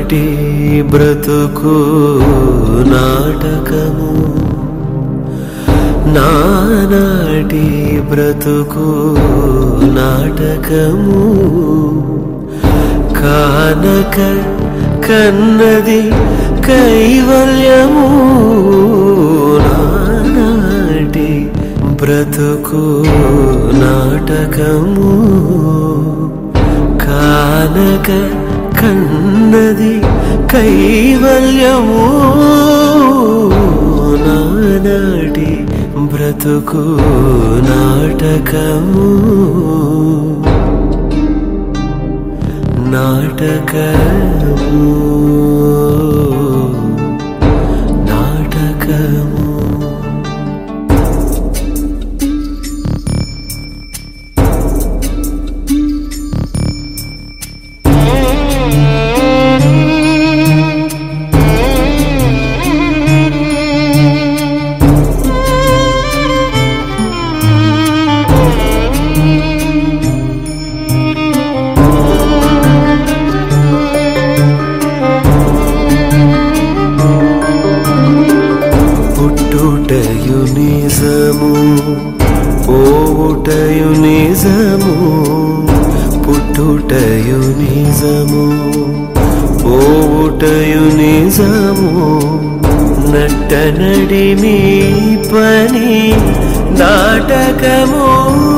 నానాటి బ్రతుకు నాటకము నానాటి బ్రతుకు నాటకము కానక కన్నది కైవల్యము నానాటి బ్రతుకు నాటకము కానక కన్నది కైవల్యము నానాటి బ్రతుకు నాటకము నాటకము నాటకము పుట్టుటయు నిజము పోవుటయు నిజము పుట్టుటయు నిజము పోవుటయు నిజము నట్ట నడిమి పని నాటకము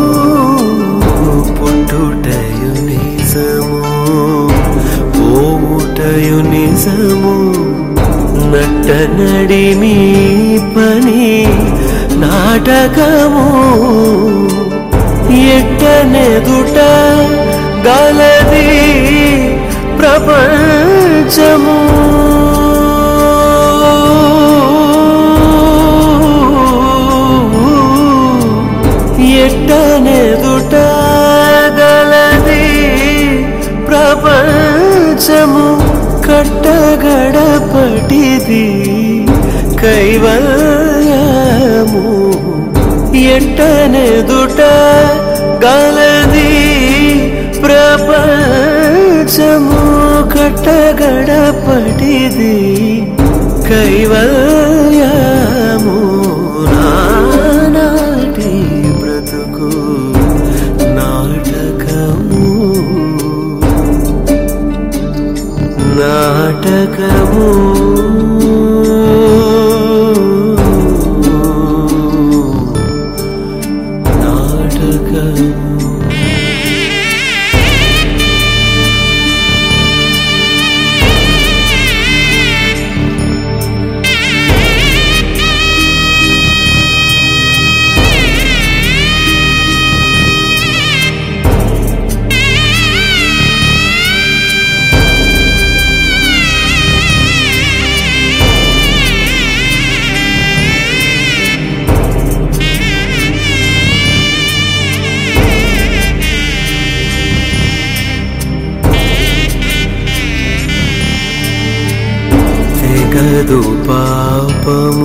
పుట్టుటయు నిజము పోవుటయు నిజము నట్ట నడిమి పని నాటకము ఎట్టనెదుట గలది ప్రపంచము ఎట్టనెదుట గలది ప్రపంచము కట్టగడపటిది కైవల్యము ఎట్టనెదుట గలది ప్రపంచము కట్టగడపటిది కైవల్యము నానాటి బ్రతుకు నాటకము నాటకము నాటకము తెగదు పాపము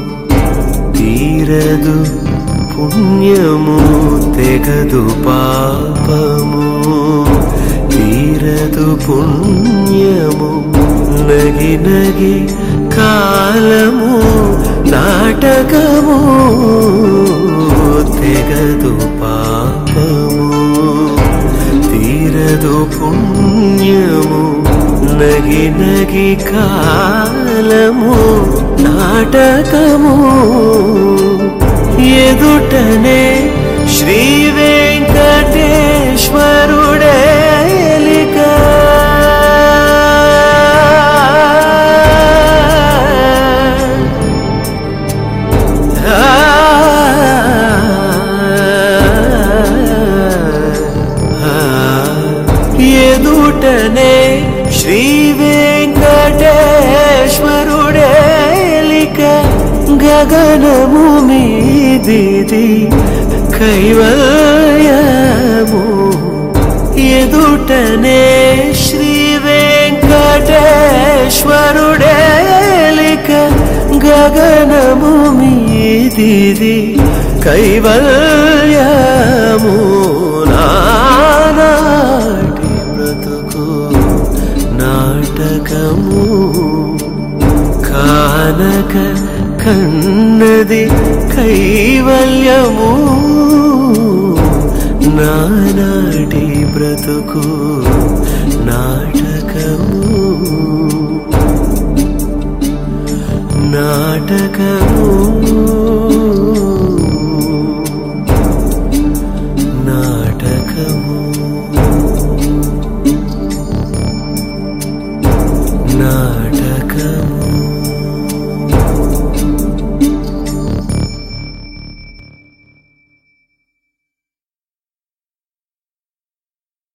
తీరదు పుణ్యము తెగదు పాపము తీరదు పుణ్యము నగి నగి కాలము నాటకము తెగదు పాపము తీరదు పుణ్యము నగి నగి కాలము నాటకము ఎదుటనే శ్రీ వెంకటేశ్వరుడేలిక ఎదుటనే శ్రీ వెంకటేశ్వరుడేలిక గగనము మీదిది కైవల్యము ఎదుటనే శ్రీ వెంకటేశ్వరుడేలిక గగనము మీదిది కైవల్యము నానాటి బ్రతుకు నాట నాటకము కానక కన్నది కైవల్యము నానాటి బ్రతుకు నాటకము నాటకము